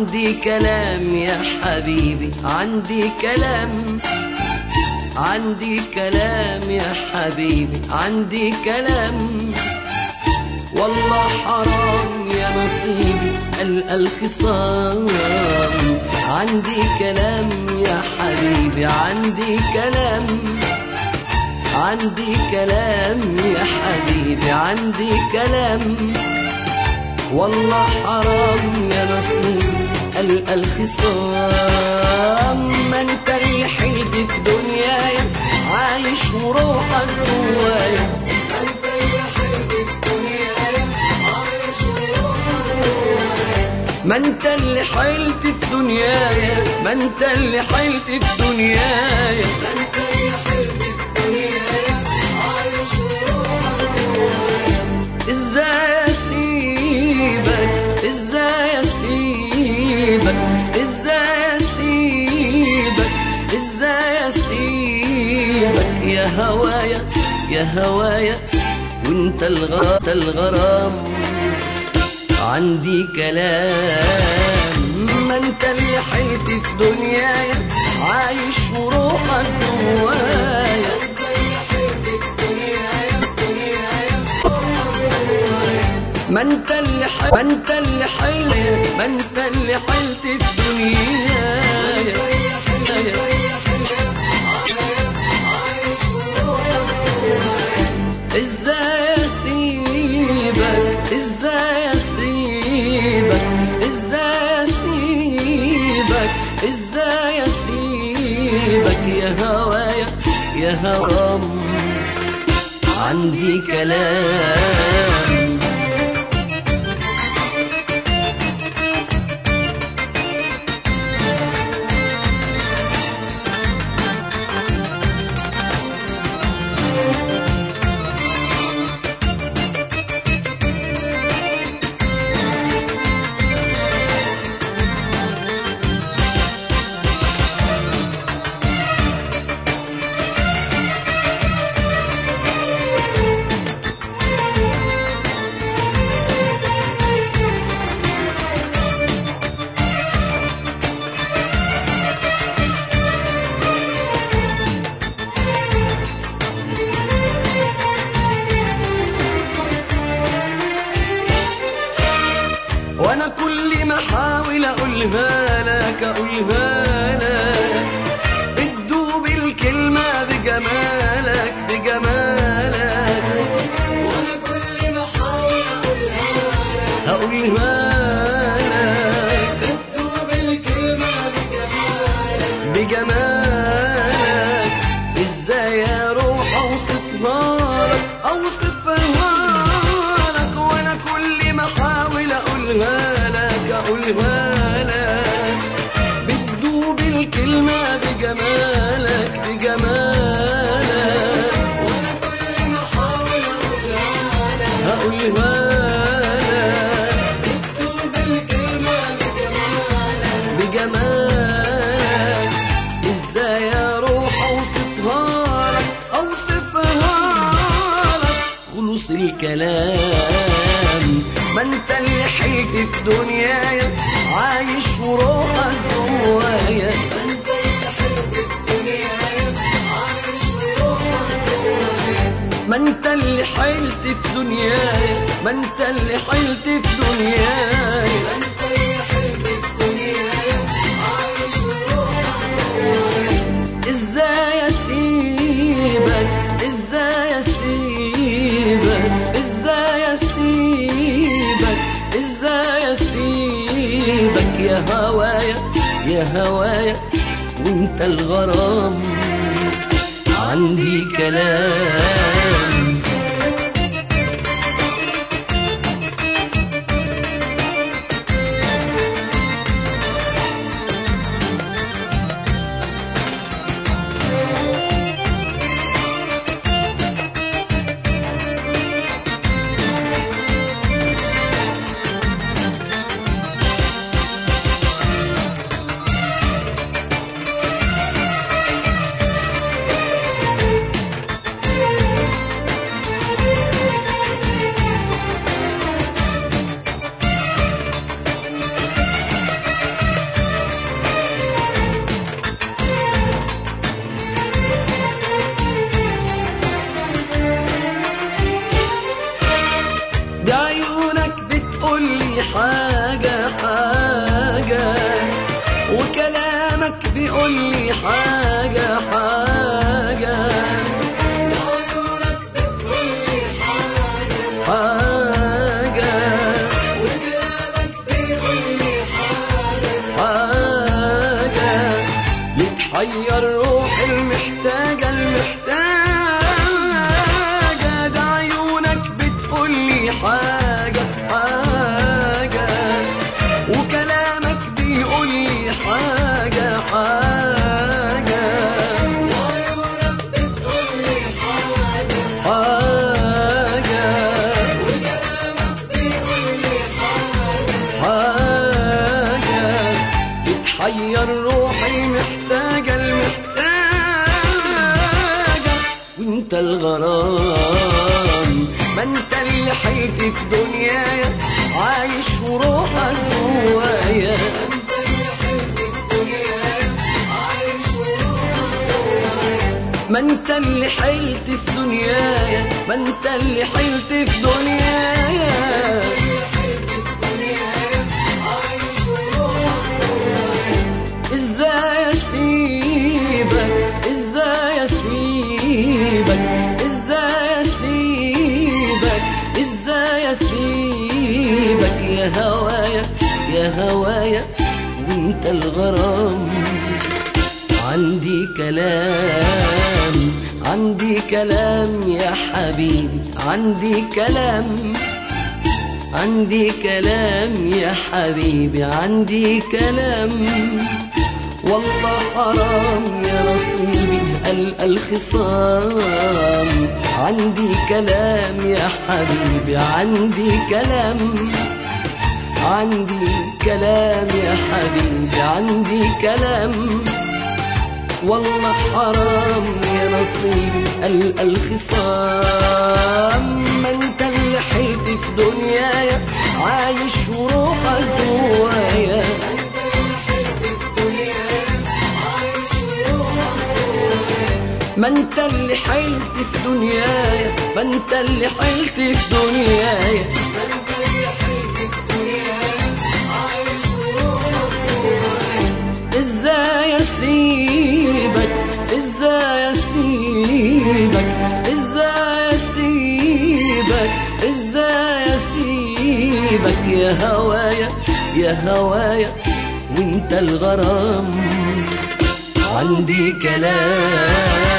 عندي كلام يا حبيبي عندي كلام عندي كلام يا حبيبي عندي كلام والله حرام يا نصيبي ألقى الخصام عندي كلام يا حبيبي عندي كلام عندي كلام يا حبيبي عندي كلام والله حرام يا نصيبي ألقى الخصام ما انت اللي حلت في دنياي عايش وروحك جوايا أنت اللي حلت الدنيا عايش ما انت اللي حلت في دنياي ما انت اللي حلت في دنياي أنت اللي حلت الدنيا عايش ازاي اسيبك ازاي اسيبك ازاي اسيبك ازاي اسيبك يا هوايا يا هوايا وانت الغرام الغرام عندي كلام ما انت اللي حيت في دنياي عايش وروحك جوايا أنت اللي حلت الدنيا ما انت اللي حل ما انت اللي حل ما انت اللي حلت في دنياي عايش ازاي اسيبك ازاي اسيبك ازاي اسيبك ازاي اسيبك يا هوايا يا هرام عندي كلام وانا كل ما احاول اقولها لك اقولها لك بتدوب الكلمة بجمالك بجمالك وأنا كل ما أحاول أقولها هقولها لك بتدوب الكلمة بجمالك بجمالك ازاي اروح اوصفها لك اوصفها لك وانا كل ما احاول اقولها لك اقولها لك بتدوب الكلمة بجمالك بجمالك وأنا كل ما أحاول أقولها هقولها لك بتدوب الكلمة بجمالك بجمالك ازاي اروح اوصفها لك اوصفها لك خلص الكلام ما انت اللي حيت في دنياي عايش وروحك جوايا أنت اللي حلت الدنيا عايش بروحك ما انت اللي حيلت في دنياي ما انت اللي حيلت في دنياي أنت اللي حلت الدنيا عايش بروحك ازاي اسيبك ازاي اسيبك ازاي اسيبك ازاي اسيبك يا هوايا يا هوايا وانت الغرام عندي كلام وانت الغرام ما انت اللي حيلت في دنيايا عايش وروحك جوايا انت اللي حلت الدنيا عايش وروحك ما انت اللي حيلت في دنيايا ما انت اللي حيلت في دنيايا اللي حلت الدنيا عايش وروحك ازاي اسيبك ازاي اسيبك ازاي اسيبك ازاي اسيبك يا هوايا يا هوايا وانت الغرام عندي كلام عندي كلام يا حبيبي عندي كلام عندي كلام يا حبيبي عندي كلام والله حرام يا نصيبي ال- الخصام عندي كلام يا حبيبي عندي كلام عندي كلام يا حبيبي عندي كلام والله حرام يا نصيبي ال- الخصام ما انت اللي حيلت في دنيايا عايش وروحك جوايا انت اللي حلت الدنيا عايش وروحك ما انت اللي حيلت في دنيايا ما انت اللي حيلت في دنيايا انت اللي حلت الدنيا عايش وروحك ازاي اسيبك ازاي اسيبك ازاي اسيبك ازاي اسيبك يا هوايا يا هوايا وانت الغرام عندي كلام